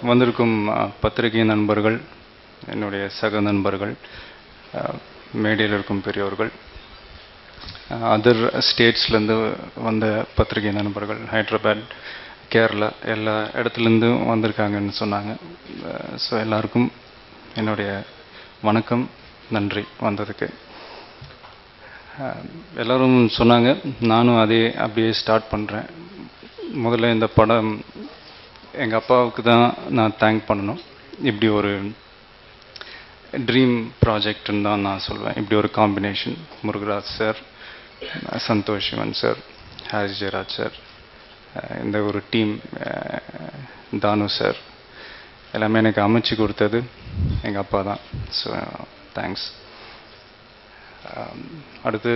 வந்திருக்கும் அஹ், பத்திரிகை நண்பர்கள் என்னுடைய சக நண்பர்கள் அஹ், மேடையில் இருக்கும் பெரியவர்கள் அதர் ஸ்டேட்ஸ்லேருந்து வந்த பத்திரிகை நண்பர்கள் ஹைதராபாத் கேரளா எல்லா இடத்துலேருந்தும் வந்திருக்காங்கன்னு சொன்னாங்க ஸோ எல்லாருக்கும் என்னுடைய வணக்கம் நன்றி வந்ததுக்கு அஹ், எல்லாரும் சொன்னாங்க நானும் அதே அப்படியே ஸ்டார்ட் பண்ணுறேன் முதல்ல இந்த படம் எங்கள் அப்பாவுக்கு தான் நான் தேங்க் பண்ணணும் இப்படி ஒரு ட்ரீம் ப்ராஜெக்ட்னு தான் நான் சொல்வேன் இப்படி ஒரு combination Murugaraj sir Santosh Sivan sir Harris Jayaraj sir அஹ் இந்த ஒரு டீம் தானு சார் எல்லாமே எனக்கு அமைச்சு கொடுத்தது எங்கள் அப்பா தான் ஸோ தேங்க்ஸ் அடுத்து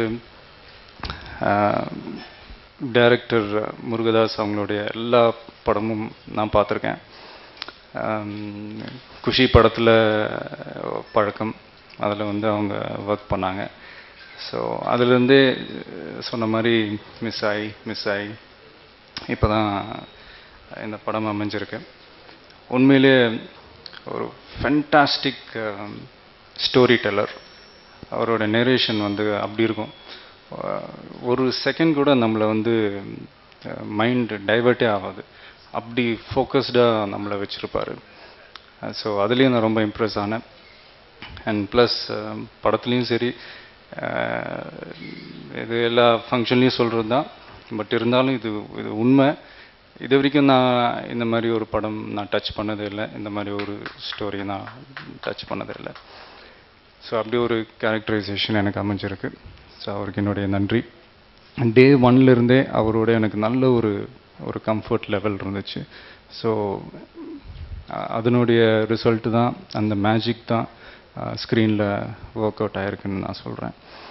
டைரக்டர் முருகதாஸ் அவங்களுடைய எல்லா படமும் நான் பார்த்துருக்கேன் ஆம், குஷி படத்தில் பழக்கம் அதில் வந்து அவங்க ஒர்க் பண்ணாங்க ஸோ அதுலேருந்தே சொன்ன மாதிரி மிஸ் ஆகி மிஸ் ஆகி இப்போ தான் இந்த படம் அமைஞ்சிருக்கு உண்மையிலே ஒரு ஃபென்டாஸ்டிக் ஸ்டோரி டெல்லர் அவரோட நெரேஷன் வந்து அப்படி இருக்கும் அஹ் ஒரு செகண்ட் கூட நம்மளை வந்து மைண்ட் டைவர்ட்டே ஆகாது அப்படி ஃபோக்கஸ்டாக நம்மளை வச்சுருப்பாரு ஸோ அதுலேயும் நான் ரொம்ப இம்ப்ரெஸ் ஆனேன் அண்ட் ப்ளஸ் படத்துலேயும் சரி அஹ், இது எல்லா ஃபங்க்ஷன்லேயும் சொல்கிறது தான் பட் இருந்தாலும் இது இது உண்மை இது வரைக்கும் நான் இந்த மாதிரி ஒரு படம் நான் டச் பண்ணதே இல்லை இந்த மாதிரி ஒரு ஸ்டோரி நான் டச் பண்ணதே இல்லை ஸோ அப்படி ஒரு கேரக்டரைசேஷன் எனக்கு அமைஞ்சிருக்கு ஸோ அவருக்கு என்னுடைய நன்றி டே ஒன்லேருந்தே அவரோட எனக்கு நல்ல ஒரு ஒரு கம்ஃபர்ட் லெவல் இருந்துச்சு ஸோ அதனுடைய ரிசல்ட்டு தான் அந்த மேஜிக் தான் ஸ்க்ரீனில் ஒர்க் அவுட் ஆயிருக்குன்னு நான் சொல்கிறேன்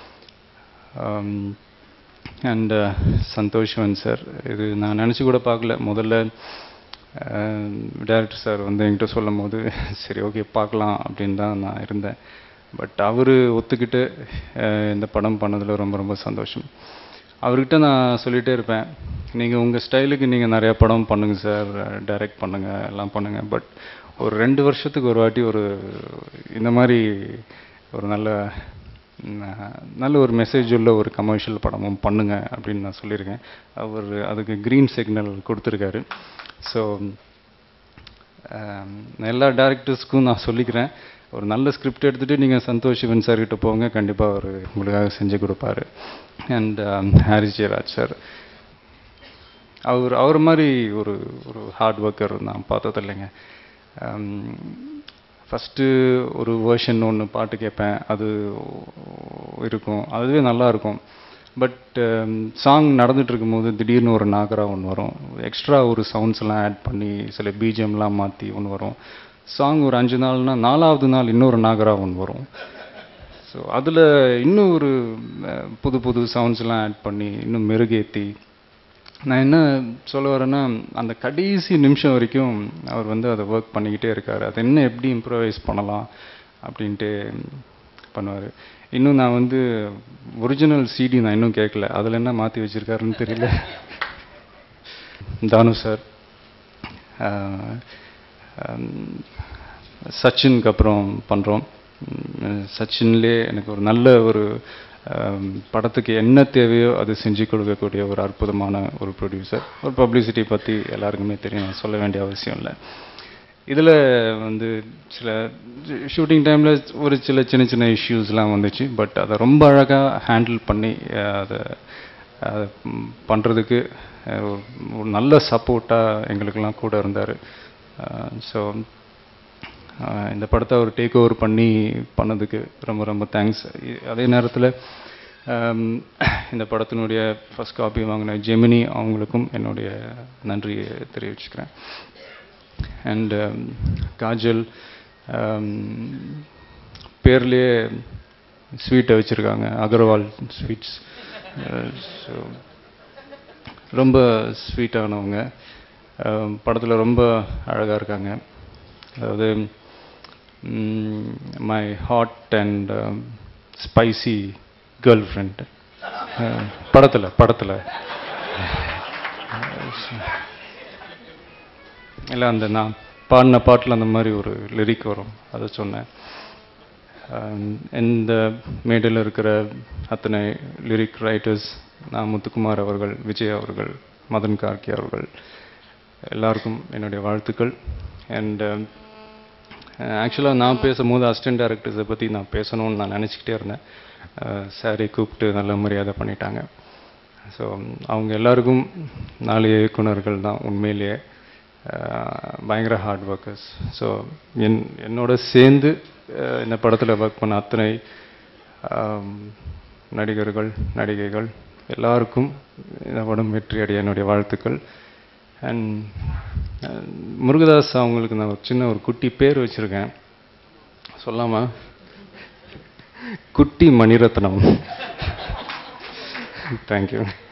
அண்ட் சந்தோஷ்வன் சார் இது நான் நினச்சி கூட பார்க்கல முதல்ல டேரக்டர் சார் வந்து என்கிட்ட சொல்லும் போது சரி ஓகே பார்க்கலாம் அப்படின்னு தான் நான் இருந்தேன் பட் அவர் ஒத்துக்கிட்டு அஹ், இந்த படம் பண்ணதில் ரொம்ப ரொம்ப சந்தோஷம் அவர்கிட்ட நான் சொல்லிகிட்டே இருப்பேன் நீங்கள் உங்கள் ஸ்டைலுக்கு நீங்கள் நிறையா படம் பண்ணுங்கள் சார் டைரக்ட் பண்ணுங்கள் எல்லாம் பண்ணுங்கள் பட் ஒரு ரெண்டு வருஷத்துக்கு ஒரு வாட்டி ஒரு இந்த மாதிரி ஒரு நல்ல ம், நல்ல ஒரு மெசேஜ் உள்ள ஒரு கமர்ஷியல் படமும் பண்ணுங்க அப்படின்னு நான் சொல்லியிருக்கேன் அவர் அதுக்கு க்ரீன் சிக்னல் கொடுத்துருக்காரு ஸோ எல்லா டேரக்டர்ஸ்க்கும் நான் சொல்லிக்கிறேன் ஒரு நல்ல ஸ்கிரிப்ட் எடுத்துகிட்டு நீங்கள் சந்தோஷ் சிவன் சார் கிட்ட போங்க கண்டிப்பாக அவர் உங்களுக்காக செஞ்சு கொடுப்பாரு அண்ட் ஹாரிஸ் ஜெயராஜ் சார் அவர் அவர் மாதிரி ஒரு ஒரு ஹார்ட் ஒர்க்கர் நான் பார்த்தது இல்லைங்க ஃபஸ்ட்டு ஒரு வேர்ஷன் ஒன்று பாட்டு கேட்பேன் அது இருக்கும் அதுவே நல்லா இருக்கும் பட் சாங் நடந்துட்டு இருக்கும்போது திடீர்னு ஒரு நாகரா ஒன்று வரும் எக்ஸ்ட்ரா ஒரு சவுண்ட்ஸ் எல்லாம் ஆட் பண்ணி சில பிஜிஎம்லாம் மாற்றி ஒன்று வரும் சாங் ஒரு அஞ்சு நாள்னா நாலாவது நாள் இன்னொரு நாகரா ஒன்று வரும் ஸோ அதில் இன்னும் ஒரு அஹ், புது புது சவுண்ட்ஸ்லாம் ஆட் பண்ணி இன்னும் மெருகேற்றி நான் என்ன சொல்ல வரேன்னா அந்த கடைசி நிமிஷம் வரைக்கும் அவர் வந்து அதை ஒர்க் பண்ணிக்கிட்டே இருக்கார் அது என்ன எப்படி இம்ப்ரவைஸ் பண்ணலாம் அப்படின்ட்டு பண்ணுவார் இன்னும் நான் வந்து ஒரிஜினல் சிடி நான் இன்னும் கேட்கல அதில் என்ன மாற்றி வச்சுருக்காருன்னு தெரியல தானு சார் சச்சினுக்கு அப்புறம் பண்ணுறோம் சச்சின்லே எனக்கு ஒரு நல்ல ஒரு ஆம், படத்துக்கு என்ன தேவையோ அது செஞ்சு கொடுக்கக்கூடிய ஒரு அற்புதமான ஒரு ப்ரொடியூசர் ஒரு பப்ளிசிட்டி பற்றி எல்லாருக்குமே தெரியும் நான் சொல்ல வேண்டிய அவசியம் இல்லை இதில் வந்து சில ஷூட்டிங் டைமில் ஒரு சில சின்ன சின்ன இஷ்யூஸ்லாம் வந்துச்சு பட் அதை ரொம்ப அழகாக ஹேண்டில் பண்ணி அஹ், அதை அதை பண்ணுறதுக்கு ஒரு நல்ல சப்போர்ட்டாக எங்களுக்கெல்லாம் கூட இருந்தார் ஸோ இந்த படத்தை அவர் டேக் ஓவர் பண்ணி பண்ணதுக்கு ரொம்ப ரொம்ப தேங்க்ஸ் அதே நேரத்தில் இந்த படத்தினுடைய ஃபர்ஸ்ட் காப்பி வாங்கின ஜெமினி அவங்களுக்கும் என்னுடைய நன்றியை தெரிவிச்சுக்கிறேன் அண்ட் காஜல் பேர்லேயே ஸ்வீட்டை வச்சுருக்காங்க அகர்வால் ஸ்வீட்ஸ் ஸோ ரொம்ப ஸ்வீட்டானவங்க படத்தில் ரொம்ப அழகாக இருக்காங்க அதாவது my hot and spicy girl friend படத்தில் படத்தில் இல்லை அந்த நான் பாடின பாட்டில் அந்த மாதிரி ஒரு லிரிக் வரும் அதை சொன்னேன் ஆம், இந்த மேடையில் இருக்கிற அத்தனை லிரிக் ரைட்டர்ஸ் நான் முத்துக்குமார் அவர்கள் விஜய் அவர்கள் மதன் கார்கி அவர்கள் எல்லாருக்கும் என்னுடைய வாழ்த்துக்கள் அண்ட் ஆக்சுவலாக நான் பேசும்போது அசிஸ்டன்ட் டேரக்டர்ஸை பற்றி நான் பேசணும்னு நான் நினச்சிக்கிட்டே இருந்தேன் சாரி கூப்பிட்டு நல்ல மரியாதை பண்ணிட்டாங்க ஸோ அவங்க எல்லாருக்கும் நாலு இயக்குனர்கள் தான் உண்மையிலேயே அஹ், பயங்கர ஹார்ட் ஒர்க்கர்ஸ் ஸோ என் என்னோட சேர்ந்து அஹ், இந்த படத்தில் ஒர்க் பண்ண அத்தனை ஆம், நடிகர்கள் நடிகைகள் எல்லாருக்கும் இந்த படம் வெற்றி அடைய என்னுடைய வாழ்த்துக்கள் அண்ட் முருகதாஸ் அவங்களுக்கு நான் ஒரு சின்ன ஒரு குட்டி பேர் வச்சுருக்கேன் சொல்லாமா குட்டி மணிரத்னம் தேங்க்யூ